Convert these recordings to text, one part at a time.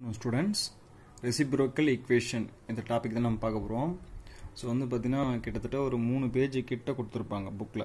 students reciprocal equation இந்த topic தான் நம்ம பார்க்க போகிறோம் ஸோ வந்து பார்த்தீங்கன்னா கிட்டத்தட்ட ஒரு மூணு பேஜ் கிட்ட கொடுத்துருப்பாங்க புக்கில்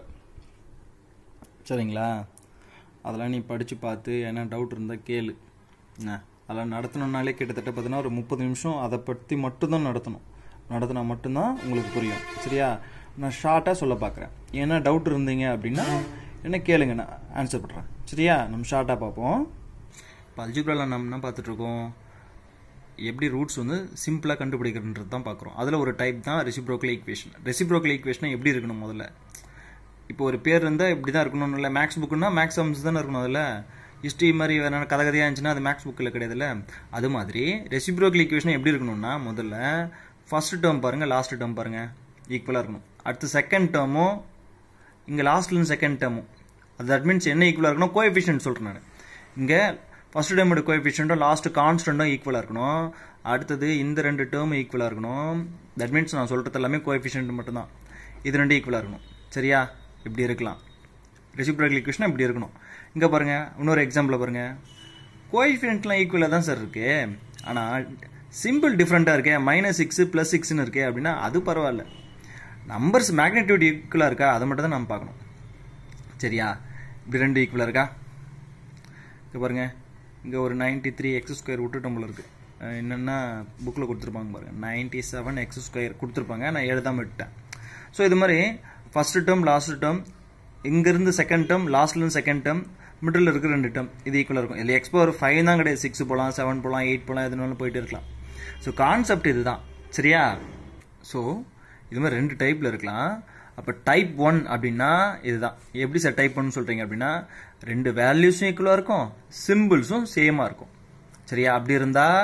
சரிங்களா அதெல்லாம் நீ படித்து பார்த்து என்ன டவுட் இருந்தால் கேளு என்ன அதெல்லாம் நடத்தணுன்னாலே கிட்டத்தட்ட பார்த்தீங்கன்னா ஒரு முப்பது நிமிஷம் அதை பற்றி மட்டும்தான் நடத்தணும் நடத்தினா மட்டும்தான் உங்களுக்கு புரியும் சரியா நான் ஷார்ட்டாக சொல்ல பார்க்குறேன் ஏன்னா டவுட் இருந்தீங்க அப்படின்னா என்ன கேளுங்க நான் ஆன்சர் பண்ணுறேன் சரியா நம்ம ஷார்ட்டாக பார்ப்போம் இப்போ அல்ஜிப்ராவில் நம்ம என்ன பார்த்துட்ருக்கோம் எப்படி ரூட்ஸ் வந்து சிம்பிளாக கண்டுபிடிக்கிறன்றது தான் பார்க்குறோம் அதில் ஒரு டைப் தான் ரெசிப்ரோக்கல் ஈக்குவேஷன் ரெசிப்ரோக்கல் ஈக்குவேஷன் எப்படி இருக்கணும் முதல்ல இப்போ ஒரு பேர் இருந்தால் இப்படி தான் இருக்கணும் இல்லை மேக்ஸ் புக்குன்னா மேக்ஸ் சம்ஸ் தானே இருக்கணும் அதில் ஹிஸ்ட்ரி மாதிரி வேற கதை கதையாக இருந்துச்சுன்னா அது மேக்ஸ் புக்கில் கிடையாதுல்ல அது மாதிரி ரெசிப்ரோக்கல் ஈக்குவேஷன் எப்படி இருக்கணும்னா முதல்ல ஃபர்ஸ்ட் டேர்ம் பாருங்கள் லாஸ்ட் டேர்ம் பாருங்கள் ஈக்குவலாக இருக்கணும் அடுத்து செகண்ட் டேர்மும் இங்கே லாஸ்ட்லேருந்து செகண்ட் டேர்மும் அது தட் மீன்ஸ் என்ன ஈக்குவலாக இருக்கணும் கோஎஃபிஷியன்ட் சொல்கிறேன் நான் இங்கே ஃபர்ஸ்ட் டேர்மோட கோஎஃபிஷியன்ட்டும் லாஸ்ட் கான்ஸ்டன்ட்டும் ஈக்குவலாக இருக்கணும் அடுத்தது இந்த ரெண்டு டேர்ம் ஈக்குவலாக இருக்கணும் தட் மீன்ஸ் நான் சொல்கிறது எல்லாமே கோஎஃபிஷியன்ட் மட்டும்தான் இது ரெண்டு ஈக்குவலாக இருக்கணும் சரியா இப்படி இருக்கலாம் ரெசிப்ரோக்கல் ஈக்குவேஷன் இப்படி இருக்கணும் இங்கே பாருங்கள் இன்னொரு எக்ஸாம்பிள் பாருங்கள் கோஎஃபிஷியன்ட்லாம் ஈக்குவலாக தான் சார் இருக்கு ஆனால் சிம்பிள் டிஃப்ரெண்ட்டாக இருக்கே மைனஸ் சிக்ஸு ப்ளஸ் சிக்ஸ்னு இருக்கே அப்படின்னா அது பரவாயில்ல நம்பர்ஸ் மேக்னெட்டியூட் ஈக்குவலாக இருக்கா அதை மட்டும் தான் நம்ம பார்க்கணும் சரியா இப்படி ரெண்டு ஈக்குவலாக இருக்கா இங்கே பாருங்கள் இங்கே ஒரு நைன்டி த்ரீ எக்ஸ் ஸ்கொயர் விட்டுட்டோம் போல இருக்குது என்னென்னா புக்கில் கொடுத்துருப்பாங்க பாருங்கள் நைன்டி செவன் எக்ஸ் ஸ்கொயர் கொடுத்துருப்பாங்க நான் எழுதாமல் விட்டேன் ஸோ இது மாதிரி ஃபஸ்ட்டு டேர்ம் லாஸ்ட் டேர்ம் இங்கேருந்து செகண்ட் டேர்ம் லாஸ்ட்லேருந்து செகண்ட் டேர்ம் மிடில் இருக்க ரெண்டு டேர்ம் இது ஈக்குவலாக இருக்கும் இதில் எக்ஸ்போ ஒரு ஃபைவ் தான் கிடையாது சிக்ஸ் போகலாம் செவன் போகலாம் எயிட் போகலாம் எதுனாலும் போயிட்டு இருக்கலாம் ஸோ கான்செப்ட் இதுதான் சரியா ஸோ இது மாதிரி ரெண்டு டைப்பில் இருக்கலாம் அப்போ டைப் ஒன் அப்படின்னா இதுதான் எப்படி சார் டைப் ஒன் சொல்கிறீங்க அப்படின்னா ரெண்டு வேல்யூஸும் ஈக்குவலாக இருக்கும் சிம்பிள்ஸும் சேமாக இருக்கும் சரியா அப்படி இருந்தால்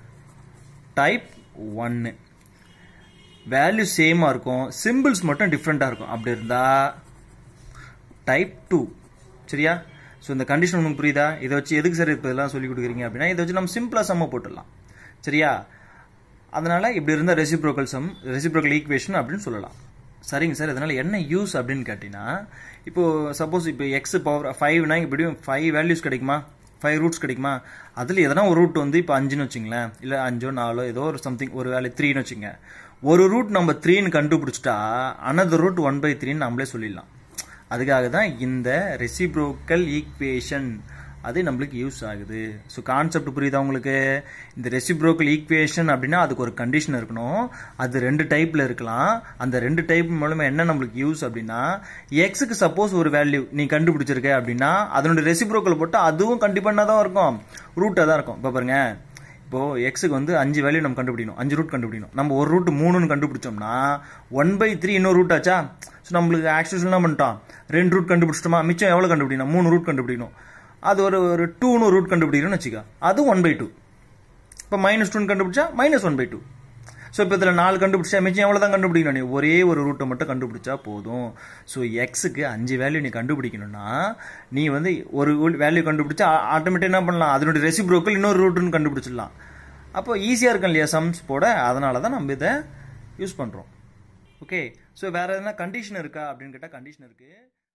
டைப் ஒன்னு வேல்யூ சேமாக இருக்கும் சிம்பிள்ஸ் மட்டும் டிஃப்ரெண்ட்டாக இருக்கும் அப்படி இருந்தால் டைப் டூ சரியா ஸோ இந்த கண்டிஷன் உங்களுக்கு புரியுதா இதை வச்சு எதுக்கு சார் இப்போ இதெல்லாம் சொல்லி கொடுக்குறீங்க அப்படின்னா இதை வச்சு நம்ம சிம்பிளாக சம்ம போட்டுடலாம் சரியா அதனால இப்படி இருந்தால் ரெசிப்ரோக்கல் சம் ரெசிப்ரோக்கல் ஈக்குவேஷன் அப்படின்னு சொல்லலாம் சரிங்க சார் இதனால என்ன யூஸ் அப்படின்னு கேட்டிங்கன்னா இப்போ சப்போஸ் இப்போ எக்ஸ் பவர் ஃபைவ்னா இப்படியும் ஃபைவ் வேல்யூஸ் கிடைக்குமா ஃபைவ் ரூட்ஸ் கிடைக்குமா அதில் எதனா ஒரு ரூட் வந்து இப்போ அஞ்சுன்னு வச்சுங்களேன் இல்லை அஞ்சோ நாலோ ஏதோ ஒரு சம்திங் ஒரு வேலை த்ரீன்னு வச்சுங்க ஒரு ரூட் நம்ம த்ரீன்னு கண்டுபிடிச்சிட்டா அனதர் ரூட் ஒன் பை த்ரீன்னு நம்மளே சொல்லிடலாம் அதுக்காக தான் இந்த ரெசிப்ரோக்கல் ஈக்குவேஷன் அது நம்மளுக்கு யூஸ் ஆகுது ஸோ கான்செப்ட் புரியுதா உங்களுக்கு இந்த ரெசிப்ரோக்கல் ஈக்குவேஷன் அப்படின்னா அதுக்கு ஒரு கண்டிஷன் இருக்கணும் அது ரெண்டு டைப்பில் இருக்கலாம் அந்த ரெண்டு டைப் மூலமாக என்ன நம்மளுக்கு யூஸ் அப்படின்னா எக்ஸுக்கு சப்போஸ் ஒரு வேல்யூ நீ கண்டுபிடிச்சிருக்க அப்படின்னா அதனுடைய ரெசிப்ரோக்கல் போட்டு அதுவும் கண்டிப்பாக தான் இருக்கும் ரூட்டாக தான் இருக்கும் இப்போ பாருங்க இப்போ எக்ஸுக்கு வந்து அஞ்சு வேல்யூ நம்ம கண்டுபிடிக்கணும் அஞ்சு ரூட் கண்டுபிடிக்கணும் நம்ம ஒரு ரூட் மூணுன்னு கண்டுபிடிச்சோம்னா ஒன் பை த்ரீ இன்னொரு ரூட் ஆச்சா ஸோ நம்மளுக்கு ஆக்சுவல் என்ன பண்ணிட்டோம் ரெண்டு ரூட் கண்டுபிடிச்சிட்டோமா மிச்சம் எவ்வளோ கண்டுபிடிக்கணும் மூணு ரூட் கண்டுபிடிக்கணும் அது ஒரு ஒரு டூன்னு ரூட் கண்டுபிடிக்கணும்னு வச்சுக்கோ அது ஒன் பை டூ இப்போ மைனஸ் டூன்னு கண்டுபிடிச்சா minus one by two so இப்போ இதில் நாலு கண்டுபிடிச்சா மிச்சம் எவ்வளோ தான் கண்டுபிடிக்கணும் நீ ஒரே ஒரு ரூட்டை மட்டும் கண்டுபிடிச்சா போதும் ஸோ எக்ஸுக்கு அஞ்சு வேல்யூ நீ கண்டுபிடிக்கணும்னா நீ வந்து ஒரு வேல்யூ கண்டுபிடிச்சா ஆட்டோமேட்டிக் என்ன பண்ணலாம் அதனுடைய ரெசிப்ரோக்கல் இன்னொரு ரூட்டுன்னு கண்டுபிடிச்சிடலாம் அப்போ ஈஸியாக இருக்கும் இல்லையா சம்ஸ் போட அதனால தான் நம்ம இதை யூஸ் பண்ணுறோம் ஓகே ஸோ வேறு எதனா கண்டிஷன் இருக்கா அப்படின்னு கேட்டால் கண்டிஷன் இருக்குது